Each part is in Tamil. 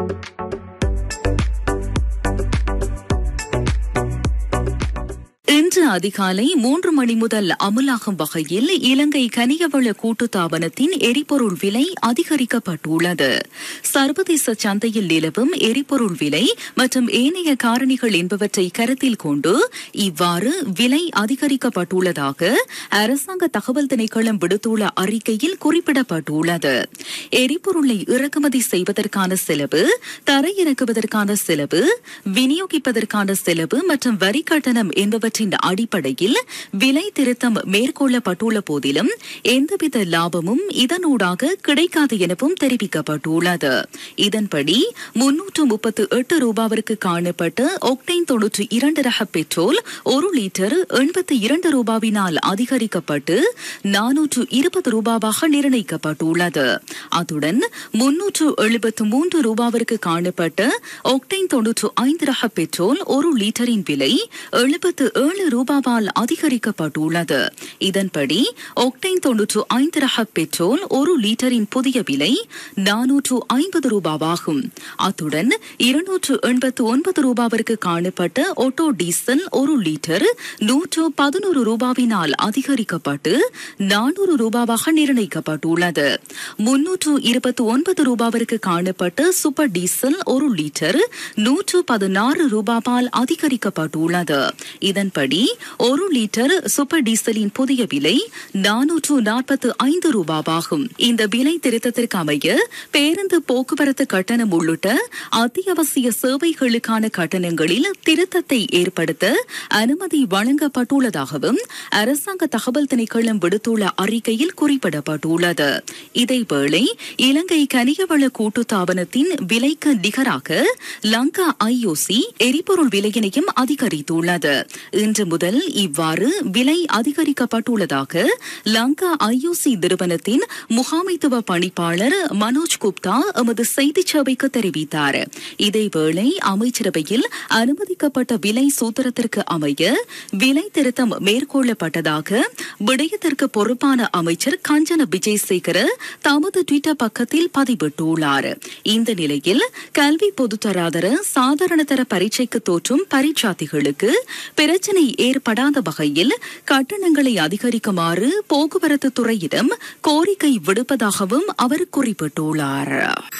இன்று அதிகாலை மூன்று மணி முதல் அமலாகும் வகையில் இலங்கை கனியவள கூட்டுத்தாபனத்தின் எரிபொருள் விலை அதிகரிக்கப்பட்டுள்ளது சர்வதேச சந்தையில் நிலவும் எரிபொருள் விலை மற்றும் ஏனைய காரணிகள் என்பவற்றை கருத்தில் கொண்டு இவ்வாறு விலை அதிகரிக்கப்பட்டுள்ளதாக அரசாங்க தகவல் திணைக்களம் விடுத்துள்ள அறிக்கையில் குறிப்பிடப்பட்டுள்ளது எரிபொருளை இறக்குமதி செய்வதற்கான செலவு தரையிறக்குவதற்கான செலவு விநியோகிப்பதற்கான செலவு மற்றும் வரி கட்டணம் என்பவற்றின் அடிப்படையில் விலை திருத்தம் மேற்கொள்ளப்பட்டுள்ள போதிலும் எந்தவித லாபமும் இதனூடாக கிடைக்காது எனவும் தெரிவிக்கப்பட்டுள்ளது இதன்படி முன்னூற்று முப்பத்து எட்டு ரூபாவிற்கு காணப்பட்ட ஒக்டைன் தொன்னூற்றி இரண்டு ரக பெட்ரோல் ஒரு லிட்டர் எண்பத்தி இரண்டு ரூபாவினால் அதிகரிக்கப்பட்டு நானூற்று இருபது ரூபாவாக நிர்ணயிக்கப்பட்டுள்ளது அத்துடன் முன்னூற்று எழுபத்து மூன்று ரூபாவிற்கு காணப்பட்ட ஒக்டைன் தொன்னூற்று ஐந்து ரக பெட்ரோல் ஒரு லிட்டரின் விலை எழுபத்து ஏழு ரூபாவால் அதிகரிக்கப்பட்டுள்ளது இதன்படி ஒக்டைன் தொன்னூற்று ஐந்து ரக பெட்ரோல் ஒரு லிட்டரின் புதிய விலை நானூற்று ஐம்பது ரூபாவாகும் அத்துடன் இருநூற்று எண்பத்து ஒன்பது ரூபாவிற்கு காணப்பட்ட ஒட்டோ டீசல் ஒரு லிட்டர் நூற்று பதினோரு ரூபாவினால் அதிகரிக்கப்பட்டு நானூறு ரூபாவாக நிர்ணயிக்கப்பட்டுள்ளது முன்னூற்று இருபத்தி ஒன்பது ரூபாவிற்கு காணப்பட்ட சூப்பர் டீசல் ஒரு லிட்டர் நூற்று பதினாறு ரூபாவால் அதிகரிக்கப்பட்டுள்ளது இதன்படி ஒரு லிட்டர் சூப்பர் டீசலின் புதிய விலை நானூற்று நாற்பத்து ஐந்து ரூபாவாகும் இந்த விலை திருத்தத்திற்கு அமைய பேருந்து போக்குவரத்து கட்டணம் உள்ளிட்ட அத்தியாவசிய சேவைகளுக்கான கட்டணங்களில் திருத்தத்தை ஏற்படுத்த அனுமதி வழங்கப்பட்டுள்ளதாகவும் அரசாங்க தகவல் திணைக்களம் விடுத்துள்ள அறிக்கையில் குறிப்பிடப்பட்டுள்ளது இதேவேளை இலங்கை கனியவள கூட்டுத்தாபனத்தின் விலைக்கு நிகராக லங்கா ஐஓசி எரிபொருள் விலையினையும் அதிகரித்துள்ளது இன்று முதல் இவ்வாறு விலை அதிகரிக்கப்பட்டுள்ளதாக லங்கா ஐஓசி நிறுவனத்தின் முகாமைத்துவ பணிப்பாளர் மனோஜ் குப்தா எமது செய்திச் சேவைக்கு தெரிவித்தார் இதேவேளை அமைச்சரவையில் அனுமதிக்கப்பட்ட விலை சூத்திரத்திற்கு அமைய விலை திருத்தம் மேற்கொள்ளப்பட்டதாக விடயத்திற்கு பொறுப்பான அமைச்சர் கஞ்சன விஜயசேகர தமது ட்விட்டர் பக்கத்தில் பதிவிட்டுள்ளார் இந்த நிலையில் கல்வி பொதுத்தராதர சாதாரணதர பரீட்சைக்கு தோற்றும் பரீட்சார்த்திகளுக்கு பிரச்சினை ஏற்படாத வகையில் கட்டணங்களை அதிகரிக்குமாறு போக்குவரத்து துறையிடம் கோரிக்கை விடுப்பதாகவும் அவர் குறிப்பிட்டுள்ளார்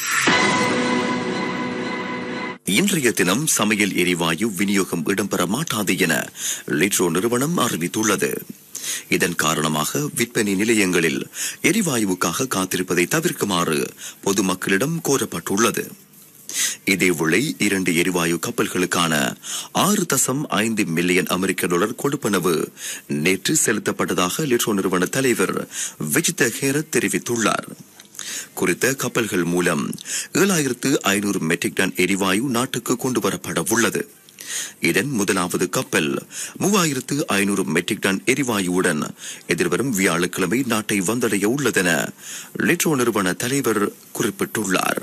இன்றைய தினம் சமையல் எரிவாயு விநியோகம் இடம்பெற மாட்டாது என லிட்ரோ நிறுவனம் அறிவித்துள்ளது இதன் காரணமாக விற்பனை நிலையங்களில் எரிவாயுவுக்காக காத்திருப்பதை தவிர்க்குமாறு பொதுமக்களிடம் கோரப்பட்டுள்ளது இதேவேளை இரண்டு எரிவாயு கப்பல்களுக்கான ஆறு தசம் ஐந்து மில்லியன் அமெரிக்க டாலர் கொடுப்பனவு நேற்று செலுத்தப்பட்டதாக லிட்ரோ நிறுவன தலைவர் விஜித ஹேரத் தெரிவித்துள்ளார் குறித்த கப்பல்கள் மூலம் ஏழாயிரத்து ஐநூறு மெட்ரிக் டன் எரிவாயு நாட்டுக்கு கொண்டு வரப்பட உள்ளது இதன் முதலாவது கப்பல் மூவாயிரத்து ஐநூறு மெட்ரிக் டன் எரிவாயுவுடன் எதிர்வரும் வியாழக்கிழமை நாட்டை வந்தடைய உள்ளதென லிட்ரோ நிறுவன தலைவர் குறிப்பிட்டுள்ளார்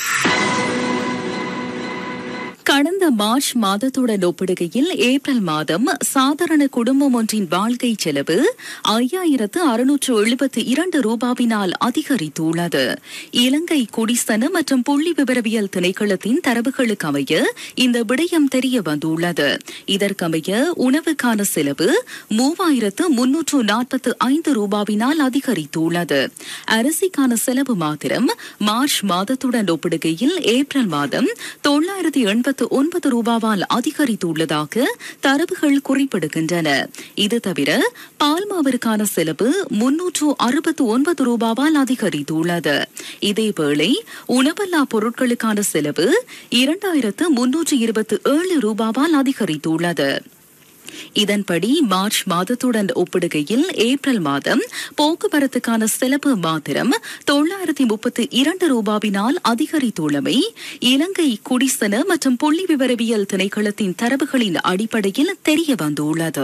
கடந்த மார்ச் மாதத்துடன் ஒப்பிடுகையில் ஏப்ரல் மாதம் சாதாரண குடும்பம் ஒன்றின் வாழ்க்கை செலவு ஐயாயிரத்து அறுநூற்று எழுபத்தி இரண்டு ரூபாவினால் அதிகரித்துள்ளது இலங்கை குடிசன மற்றும் புள்ளி விவரவியல் திணைக்களத்தின் தரவுகளுக்கு அமைய இந்த விடயம் தெரிய வந்துள்ளது இதற்கமைய உணவுக்கான செலவு மூவாயிரத்து முன்னூற்று நாற்பத்து ஐந்து ரூபாவினால் அதிகரித்துள்ளது அரிசிக்கான செலவு மாத்திரம் மார்ச் மாதத்துடன் ஒப்பிடுகையில் ஏப்ரல் மாதம் தொள்ளாயிரத்து எண்பத்து ஒன்பது ரூபாவால் அதிகரித்துள்ளதாக தரவுகள் குறிப்பிடுகின்றன இது தவிர பால்மாவிற்கான செலவு முன்னூற்று அறுபத்து ஒன்பது ரூபாவால் அதிகரித்துள்ளது இதேவேளை உணவல்லா பொருட்களுக்கான செலவு இரண்டாயிரத்து முன்னூற்று இருபத்தி ஏழு ரூபாவால் அதிகரித்துள்ளது இதன்படி மார்ச் மாதத்துடன் ஒப்பிடுகையில் ஏப்ரல் மாதம் போக்குவரத்துக்கான செலவு மாத்திரம் தொள்ளாயிரத்தி முப்பத்தி இரண்டு ரூபாவினால் அதிகரித்துள்ளமை இலங்கை குடிசன மற்றும் புள்ளி விவரவியல் திணைக்களத்தின் தரவுகளின் அடிப்படையில் தெரிய வந்துள்ளது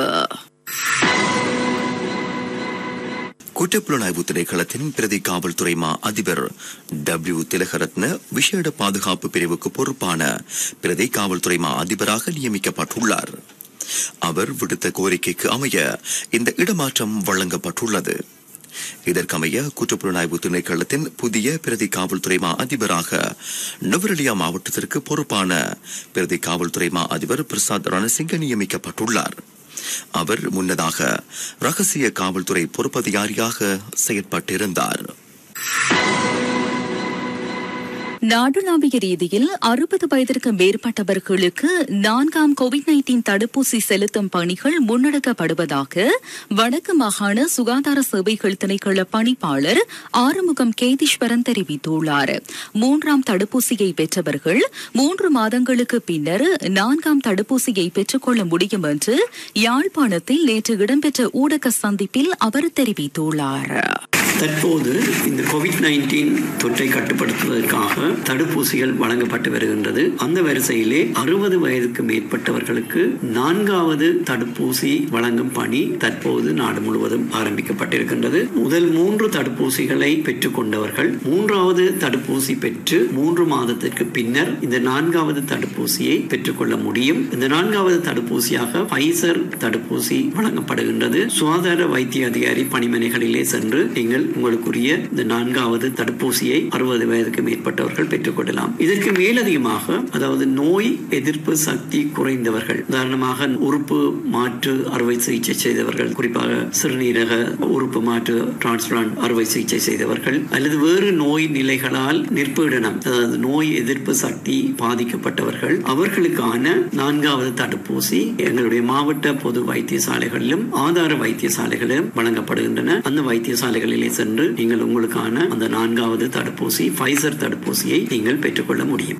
குற்றப்புலனாய்வு திணைக்களத்தின் பிரதி காவல்துறை மா அதிபர் டபிள்யூ திலகரத்ன விசேட பாதுகாப்பு பிரிவுக்கு பொறுப்பான பிரதி காவல்துறை மா அதிபராக நியமிக்கப்பட்டுள்ளார் அவர் விடுத்த கோரிக்கைக்கு அமைய இந்த இடமாற்றம் வழங்கப்பட்டுள்ளது இதற்கமைய குற்றப்புலனாய்வு திணைக்களத்தின் புதிய பிரதி காவல்துறை மா அதிபராக நுவரெலியா மாவட்டத்திற்கு பொறுப்பான பிரதி காவல்துறை மா அதிபர் பிரசாத் ரணசிங்க நியமிக்கப்பட்டுள்ளார் அவர் முன்னதாக ரகசிய காவல்துறை பொறுப்பதிகாரியாக செயற்பட்டிருந்தார் நாடுளாவிய ரீதியில் அறுபது வயதிற்கு மேற்பட்டவர்களுக்கு நான்காம் கோவிட் நைன்டீன் தடுப்பூசி செலுத்தும் பணிகள் முன்னெடுக்கப்படுவதாக வடக்கு மாகாண சுகாதார சேவைகள் திணைக்கள பணிப்பாளர் ஆறுமுகம் கேதீஸ்வரன் தெரிவித்துள்ளார் மூன்றாம் தடுப்பூசியை பெற்றவர்கள் மூன்று மாதங்களுக்கு பின்னர் நான்காம் தடுப்பூசியை பெற்றுக்கொள்ள முடியும் என்று யாழ்ப்பாணத்தில் நேற்று இடம்பெற்ற ஊடக சந்திப்பில் அவர் தெரிவித்துள்ளார் தற்போது இந்த கோவிட் நைன்டீன் தொற்றை கட்டுப்படுத்துவதற்காக தடுப்பூசிகள் வழங்கப்பட்டு வருகின்றது அந்த வரிசையிலே அறுபது வயதுக்கு மேற்பட்டவர்களுக்கு நான்காவது தடுப்பூசி வழங்கும் பணி தற்போது நாடு முழுவதும் ஆரம்பிக்கப்பட்டிருக்கின்றது முதல் மூன்று தடுப்பூசிகளை பெற்றுக் கொண்டவர்கள் மூன்றாவது தடுப்பூசி பெற்று மூன்று மாதத்திற்கு பின்னர் இந்த நான்காவது தடுப்பூசியை பெற்றுக்கொள்ள முடியும் இந்த நான்காவது தடுப்பூசியாக பைசர் தடுப்பூசி வழங்கப்படுகின்றது சுகாதார வைத்திய அதிகாரி பணிமனைகளிலே சென்று நீங்கள் உங்களுக்குரிய இந்த நான்காவது தடுப்பூசியை அறுபது வயதுக்கு மேற்பட்டவர்கள் பெற்றுக்கொள்ளலாம் இதற்கு மேலதிகமாக அதாவது நோய் எதிர்ப்பு சக்தி குறைந்தவர்கள் உதாரணமாக உறுப்பு மாற்று அறுவை சிகிச்சை செய்தவர்கள் குறிப்பாக சிறுநீரக உறுப்பு மாற்று டிரான்ஸ்பிளான்ட் அறுவை சிகிச்சை செய்தவர்கள் அல்லது வேறு நோய் நிலைகளால் நிற்பீடனம் அதாவது நோய் எதிர்ப்பு சக்தி பாதிக்கப்பட்டவர்கள் அவர்களுக்கான நான்காவது தடுப்பூசி எங்களுடைய மாவட்ட பொது வைத்தியசாலைகளிலும் ஆதார வைத்தியசாலைகளிலும் வழங்கப்படுகின்றன அந்த வைத்தியசாலைகளிலே சென்று நீங்கள் உங்களுக்கான அந்த நான்காவது தடுப்பூசி ஃபைசர் தடுப்பூசியை நீங்கள் பெற்றுக்கொள்ள முடியும்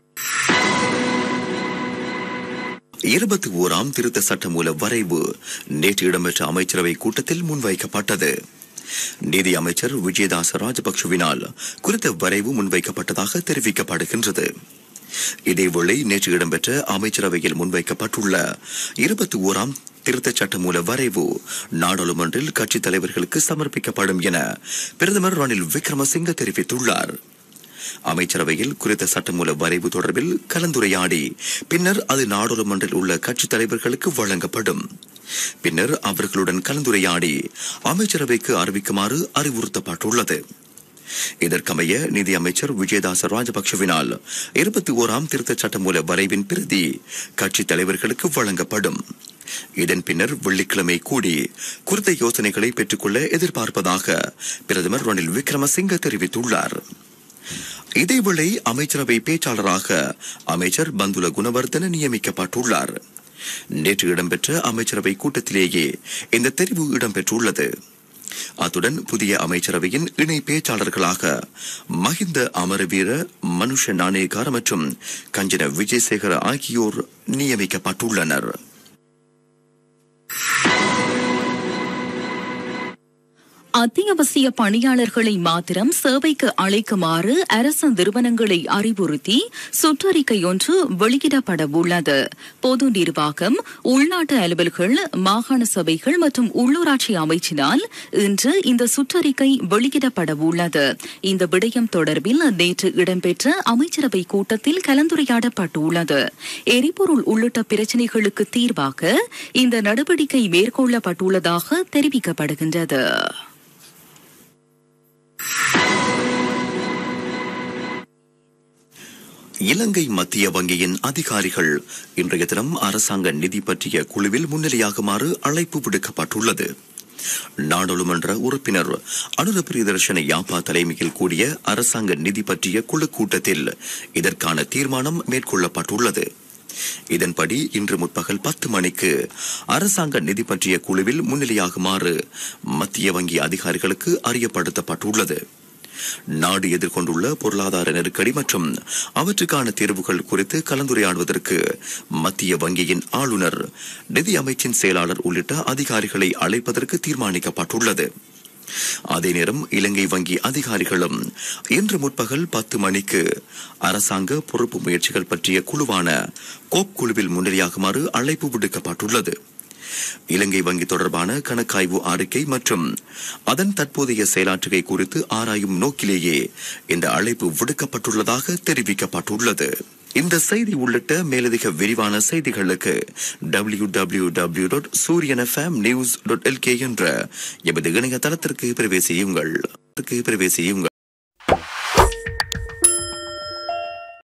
இருபத்தி ஓராம் திருத்த சட்டமூல வரைவு நேற்று இடம்பெற்ற அமைச்சரவை கூட்டத்தில் முன்வைக்கப்பட்டது நீதி அமைச்சர் விஜயதாச ராஜபக்ஷவினால் குறித்த வரைவு முன்வைக்கப்பட்டதாக தெரிவிக்கப்படுகின்றது இதேவேளை நேற்று இடம்பெற்ற அமைச்சரவையில் முன்வைக்கப்பட்டுள்ள இருபத்தி ஓராம் திருத்தச் சட்டமூல வரைவு நாடாளுமன்றில் கட்சித் தலைவர்களுக்கு சமர்ப்பிக்கப்படும் என பிரதமர் ரணில் விக்ரமசிங்க தெரிவித்துள்ளார் அமைச்சரவையில் குறித்த சட்டமூல வரைவு தொடர்பில் கலந்துரையாடி பின்னர் அது நாடாளுமன்றில் உள்ள கட்சித் தலைவர்களுக்கு வழங்கப்படும் பின்னர் அவர்களுடன் கலந்துரையாடி அமைச்சரவைக்கு அறிவிக்குமாறு அறிவுறுத்தப்பட்டுள்ளது இதற்கமைய நிதி அமைச்சர் விஜயதாச ராஜபக்ஷவினால் இருபத்தி ஓராம் திருத்தச் சட்டமூல வரைவின் பிரதி கட்சித் தலைவர்களுக்கு வழங்கப்படும் இதன் பின்னர் வெள்ளிக்கிழமை கூடி குறித்த யோசனைகளை பெற்றுக்கொள்ள எதிர்பார்ப்பதாக பிரதமர் ரணில் விக்ரமசிங்க தெரிவித்துள்ளார் இதேவேளை அமைச்சரவை பேச்சாளராக அமைச்சர் பந்துல குணவர்தன நியமிக்கப்பட்டுள்ளார் நேற்று இடம்பெற்ற அமைச்சரவை கூட்டத்திலேயே இந்த தெரிவு இடம்பெற்றுள்ளது அத்துடன் புதிய அமைச்சரவையின் இணை பேச்சாளர்களாக மஹிந்த அமரவீர மனுஷ நாணயக்கார மற்றும் கஞ்சன விஜயசேகர ஆகியோர் நியமிக்கப்பட்டுள்ளனர் அத்தியாவசிய பணியாளர்களை மாத்திரம் சேவைக்கு அழைக்குமாறு அரசு நிறுவனங்களை அறிவுறுத்தி சுற்றறிக்கை ஒன்று வெளியிடப்பட உள்ளது பொது நிர்வாகம் உள்நாட்டு அலுவல்கள் மாகாண சபைகள் மற்றும் உள்ளூராட்சி அமைச்சினால் இன்று இந்த சுற்றறிக்கை வெளியிடப்பட உள்ளது இந்த விடயம் தொடர்பில் நேற்று இடம்பெற்ற அமைச்சரவை கூட்டத்தில் கலந்துரையாடப்பட்டுள்ளது எரிபொருள் உள்ளிட்ட பிரச்சினைகளுக்கு தீர்வாக இந்த நடவடிக்கை மேற்கொள்ளப்பட்டுள்ளதாக தெரிவிக்கப்படுகின்றது இலங்கை மத்திய வங்கியின் அதிகாரிகள் இன்றைய தினம் அரசாங்க நிதி பற்றிய குழுவில் முன்னிலையாகுமாறு அழைப்பு விடுக்கப்பட்டுள்ளது நாடாளுமன்ற உறுப்பினர் அனுர பிரியதர்ஷன யாப்பா தலைமையில் கூடிய அரசாங்க நிதி பற்றிய குழு கூட்டத்தில் இதற்கான தீர்மானம் மேற்கொள்ளப்பட்டுள்ளது இதன்படி இன்று முற்பகல் பத்து மணிக்கு அரசாங்க நிதி பற்றிய குழுவில் முன்னிலையாகுமாறு மத்திய வங்கி அதிகாரிகளுக்கு அறியப்படுத்தப்பட்டுள்ளது நாடு எதிர்கொண்டுள்ள பொருளாதார நெருக்கடி மற்றும் அவற்றுக்கான தீர்வுகள் குறித்து கலந்துரையாடுவதற்கு மத்திய வங்கியின் ஆளுநர் நிதி அமைச்சின் செயலாளர் உள்ளிட்ட அதிகாரிகளை அழைப்பதற்கு தீர்மானிக்கப்பட்டுள்ளது அதே நேரம் இலங்கை வங்கி அதிகாரிகளும் இன்று முற்பகல் பத்து மணிக்கு அரசாங்க பொறுப்பு முயற்சிகள் பற்றிய குழுவான கோப் குழுவில் முன்னிலையாகுமாறு அழைப்பு விடுக்கப்பட்டுள்ளது இலங்கை வங்கி தொடர்பான கணக்காய்வு அறிக்கை மற்றும் அதன் தற்போதைய செயலாற்றுகை குறித்து ஆராயும் நோக்கிலேயே இந்த அழைப்பு விடுக்கப்பட்டுள்ளதாக தெரிவிக்கப்பட்டுள்ளது இந்த செய்தி உள்ளிட்ட மேலதிக விரிவான செய்திகளுக்கு W W W dot Sooriyan FM news dot LK என்ற எமது இணையதளத்திற்கு பிரவேசியுங்கள் பிரவேசியுங்கள்